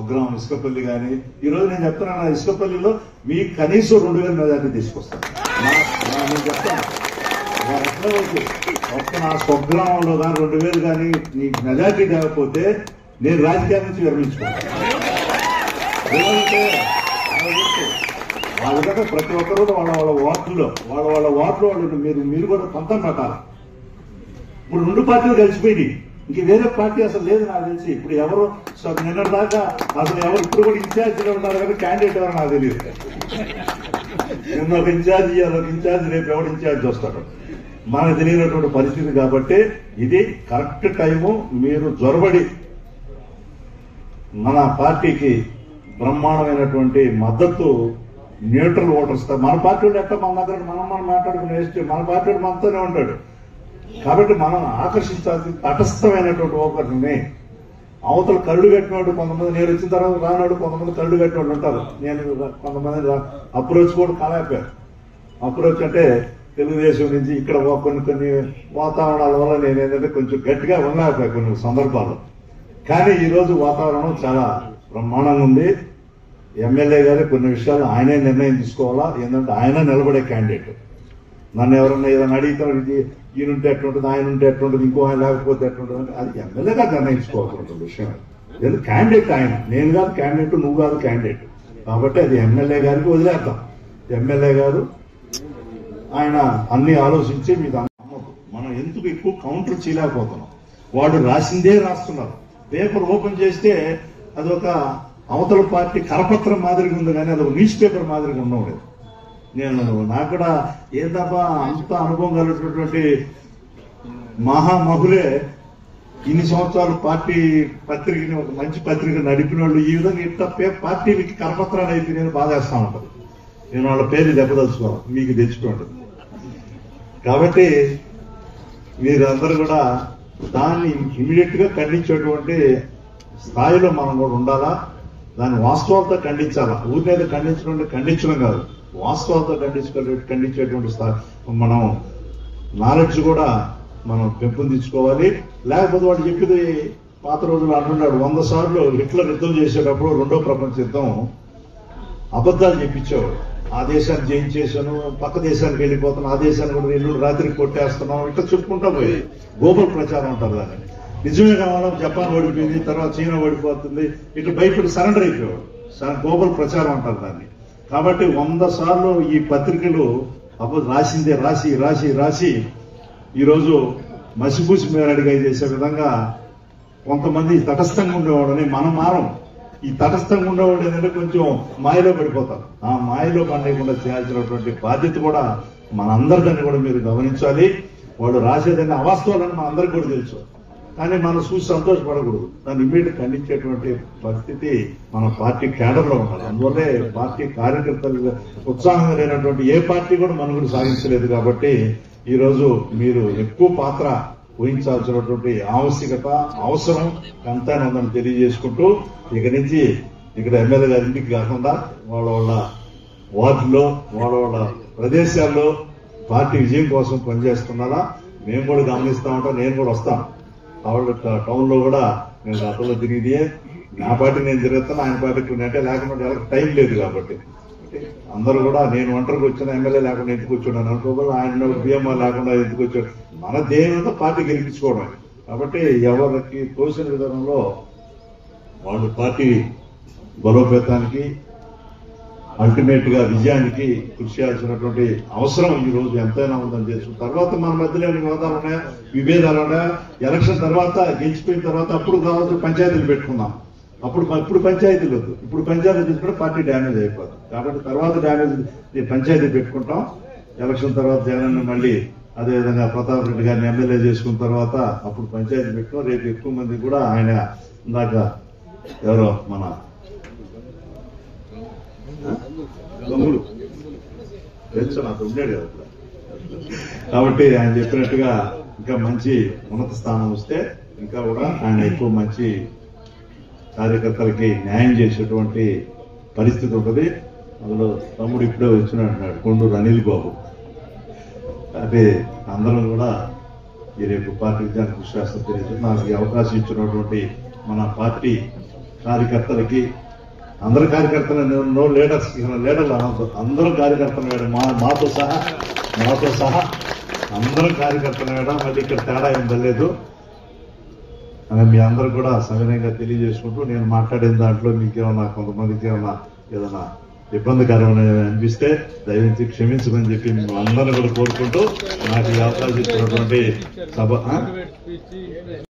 స్వగ్రామం ఇసుకపల్లి కానీ ఈ రోజు నేను చెప్తున్నాను నా ఇసుకపల్లిలో మీ కనీసం రెండు వేల మెజార్టీ తీసుకొస్తాను నా- నా- నేను చెప్తాను నా ఎట్లా ఓకే. ఒక్క నా స్వగ్రామంలో కానీ రెండు వేలు కానీ నీకు మెజార్టీ కాకపోతే నేను రాజకీయాల నుంచి విరమించుకుంటాను ఏమంటే, అలా చెప్తే, ఆ విధంగా ప్రతి ఒక్కరు కూడా వాళ్ళ వాళ్ళ వార్డుల్లో వాళ్ళ వాళ్ళ వార్డులో వాళ్ళు మీరు మీరు కూడా పంతం పెట్టాలి ఇప్పుడు రెండు పార్టీలు కలిసిపోయినాయి ఇంక వేరే పార్టీ అసలు లేదు నాకు తెలిసి ఇప్పుడు ఎవరు సో నిన్నటి దాకా అసలు ఎవరు ఇప్పుడు కూడా ఇన్ఛార్జిలో ఉన్నారు కానీ క్యాండిడేట్ ఎవరు నాకు తెలియదు నిన్న ఒక ఇన్ఛార్జ్ ఇవాళ ఒక ఇన్ఛార్జ్ రేపు ఎవరు ఇన్ఛార్జ్ వస్తాడు మనకు తెలియనటువంటి పరిస్థితి కాబట్టి ఇది కరెక్ట్ టైము మీరు జొరబడి మన పార్టీకి బ్రహ్మాండమైనటువంటి మద్దతు న్యూట్రల్ ఓటర్స్ మన పార్టీ వాళ్ళు ఎట్లా మన దగ్గర మనం మనం మాట్లాడుకునే వేస్ట్ మన పార్టీ వాడు మనతోనే ఉంటాడు కాబట్టి మనం ఆకర్షించాల్సి తటస్థమైనటువంటి ఓటర్ని అవతల కళ్ళు కట్టినోడు కొంతమంది నేను వచ్చిన తర్వాత రానాడు కొంతమంది కళ్ళు కట్టినోడు ఉంటారు నేను కొంతమంది అప్రోచ్ కూడా కాలేకపోయాను అప్రోచ్ అంటే తెలుగుదేశం నుంచి ఇక్కడ ఓ- కొన్ని కొన్ని వాతావరణాల వల్ల నేను ఏంటంటే కొంచెం గట్టిగా ఉండలేకపోయా కొన్ని సందర్భాల్లో కానీ ఈ రోజు వాతావరణం చాలా బ్రహ్మాండంగా ఉంది ఎమ్మెల్యే గారు కొన్ని విషయాలు ఆయనే నిర్ణయం తీసుకోవాలా ఏంటంటే ఆయన నిలబడే క్యాండిడేట్ నన్ను ఎవరన్నా ఏదైనా అడిగితే ఇది ఈయన ఉంటే ఎట్లుంటుంది ఆయన ఉంటే ఎట్లుంటుంది ఇంకో ఆయన లేకపోతే ఎట్లుంటుంది అంటే అది ఎమ్మెల్యేగా నిర్ణయించుకోవాల్సిన విషయం ఎందుకు క్యాండిడేట్ ఆయన నేను కాదు క్యాండిడేట్ నువ్వు కాదు క్యాండిడేట్ కాబట్టి అది ఎమ్మెల్యే గారికి వదిలేద్దాం ఎమ్మెల్యే గారు ఆయన అన్ని ఆలోచించి మీకు నమ్మకం మనం ఎందుకు ఎక్కువ కౌంటర్ చేయలేకపోతున్నాం వాడు రాసిందే రాస్తున్నారు పేపర్ ఓపెన్ చేస్తే అది ఒక అవతల పార్టీ కరపత్రం మాదిరిగా ఉంది కానీ అది ఒక న్యూస్ పేపర్ మాదిరిగా ఉండలేదు నేను నాకు కూడా ఏందబ్బా అంత అనుభవం కలిగినటువంటి మహామహులే ఇన్ని సంవత్సరాలు పార్టీ పత్రికని ఒక మంచి పత్రిక నడిపిన వాళ్ళు ఈ విధంగా ఇంత పే- పార్టీలకి కరపత్రాలు అయితే నేను బాధేస్తా ఉంటాను నేను వాళ్ళ పేరు దెబ్బదలుచుకోవాలి మీకు తెచ్చుకోండి కాబట్టి మీరందరూ కూడా దాన్ని ఇమీడియట్ గా ఖండించేటువంటి స్థాయిలో మనం కూడా ఉండాలా దాన్ని వాస్తవాలతో ఖండించాలా ఊరినేది ఖండించడం అంటే ఖండించడం కాదు వాస్తవాలతో ఖండించుకో ఖండించేటువంటి స్థాయి మనం నాలెడ్జ్ కూడా మనం పెంపొందించుకోవాలి లేకపోతే వాడు చెప్పింది పాత రోజులు అంటున్నాడు వంద సార్లు హిట్లర్ యుద్ధం చేసేటప్పుడు రెండో ప్రపంచ యుద్ధం అబద్ధాలు చెప్పించేవాడు ఆ దేశాన్ని జయించేశాను పక్క దేశానికి వెళ్ళిపోతున్నాను ఆ దేశాన్ని కూడా ఎల్లుండి రాత్రికి కొట్టేస్తున్నాం ఇట్లా చెప్పుకుంటా పోయి గోబల్ ప్రచారం అంటారు దాన్ని నిజమే కావాలా జపాన్ ఓడిపోయింది తర్వాత చైనా ఓడిపోతుంది ఇట్లా భయపడి సరెండర్ అయిపోయాడు స- గోబల్ ప్రచారం అంటారు దాన్ని కాబట్టి వంద సార్లు ఈ పత్రికలు అబద్ధ రాసిందే రాసి రాసి రాసి ఈరోజు మసిపూసి మేరడిగా చేసే విధంగా కొంతమంది తటస్థంగా ఉండేవాడని మనం మారం ఈ తటస్థంగా ఉండేవాడు ఏంటంటే కొంచెం మాయలో పడిపోతారు ఆ మాయలో పడకుండా చేయాల్సినటువంటి బాధ్యత కూడా మనందరిదాన్ని కూడా మీరు గమనించాలి వాడు రాసేదాన్ని అవాస్తవాలని మనందరికీ కూడా తెలుసు కానీ మనం చూసి సంతోషపడకూడదు దాన్ని ఇమీడియట్ ఖండించేటువంటి పరిస్థితి మన పార్టీ కేడర్ లో ఉండాలి అందువల్లే పార్టీ కార్యకర్తలు ఉత్సాహంగా లేనటువంటి ఏ పార్టీ కూడా మనుగడ సాధించలేదు కాబట్టి ఈ రోజు మీరు ఎక్కువ పాత్ర వహించాల్సినటువంటి ఆవశ్యకత అవసరం ఎంతైనా ఉందని తెలియజేసుకుంటూ ఇక నుంచి ఇక్కడ ఎమ్మెల్యే గారి ఇంటికి కాకుండా వాళ్ళ వాళ్ళ వార్డులో వాళ్ళ వాళ్ళ ప్రదేశాల్లో పార్టీ విజయం కోసం పనిచేస్తున్నారా మేము కూడా గమనిస్తా ఉంటాం నేను కూడా వస్తాను ఆవిడ టౌన్ లో కూడా నేను గతంలో తిరిగి నా పార్టీ నేను తిరుగుతాను ఆయన పార్టీకి అంటే లేకుండా ఎవరికి టైం లేదు కాబట్టి అందరూ కూడా నేను ఒంటరికి వచ్చిన ఎమ్మెల్యే లేకుండా ఎందుకు వచ్చాను అనుకోవాలి ఆయన బిఎంఆర్ లేకుండా ఎందుకు వచ్చాడు మన దేనితో పార్టీ గెలిపించుకోవడం కాబట్టి ఎవరికి తోసిన విధానంలో వాళ్ళు పార్టీ బలోపేతానికి అల్టిమేట్ గా విజయానికి కృషి చేయాల్సినటువంటి అవసరం ఈ రోజు ఎంతైనా ఉందని తెలుసు తర్వాత మన మధ్యలో ఎన్ని వివాదాలు ఉన్నాయా విభేదాలు ఉన్నాయా ఎలక్షన్ తర్వాత గెలిచిపోయిన తర్వాత అప్పుడు కావాల్సిన పంచాయతీలు పెట్టుకుందాం అప్పుడు ఇప్పుడు పంచాయతీలు వద్దు ఇప్పుడు పంచాయతీ తీసుకుంటే పార్టీ డ్యామేజ్ అయిపోతుంది కాబట్టి తర్వాత డ్యామేజ్ ఈ పంచాయతీ పెట్టుకుంటాం ఎలక్షన్ తర్వాత జగన్ మళ్ళీ అదేవిధంగా ప్రతాప్ రెడ్డి గారిని ఎమ్మెల్యే చేసుకున్న తర్వాత అప్పుడు పంచాయతీ పెట్టుకున్నాం రేపు ఎక్కువ మంది కూడా ఆయన ఇందాక ఎవరో మన గమ్ముడు తెలుసు నాకు ఉండేది కదా అప్పుడు. కాబట్టి ఆయన చెప్పినట్టుగా ఇంకా మంచి ఉన్నత స్థానం వస్తే ఇంకా కూడా ఆయన ఎక్కువ మంచి కార్యకర్తలకి న్యాయం చేసేటువంటి పరిస్థితి ఉంటుంది అందులో తమ్ముడు ఇప్పుడే వచ్చినాడు అన్నాడు కొండూరు అనిల్ బాబు అంటే అందరం కూడా ఈ రేపు పార్టీ విజయాన్ని కృషి చేస్తాం తెలియదు నాకు ఈ అవకాశం ఇచ్చినటువంటి మన పార్టీ కార్యకర్తలకి అందరు కార్యకర్తలు నేను నో లీడర్స్ ఇక లీడర్లు అనవద్దు అందరూ కార్యకర్తలు వేయడం మా మాతో సహా మాతో సహా అందరూ కార్యకర్తలు వేయడం మళ్ళీ ఇక్కడ తేడా ఏం తెలియదు అని మీ అందరూ కూడా సవినయంగా తెలియజేసుకుంటూ నేను మాట్లాడిన దాంట్లో మీకేమన్నా కొంతమందికి ఏమన్నా ఏదైనా ఇబ్బందికరమైన అనిపిస్తే దయచేసి క్షమించమని చెప్పి మేము అందరూ కూడా కోరుకుంటూ నాకు ఈ అవకాశం ఇచ్చినటువంటి సభ ఆ?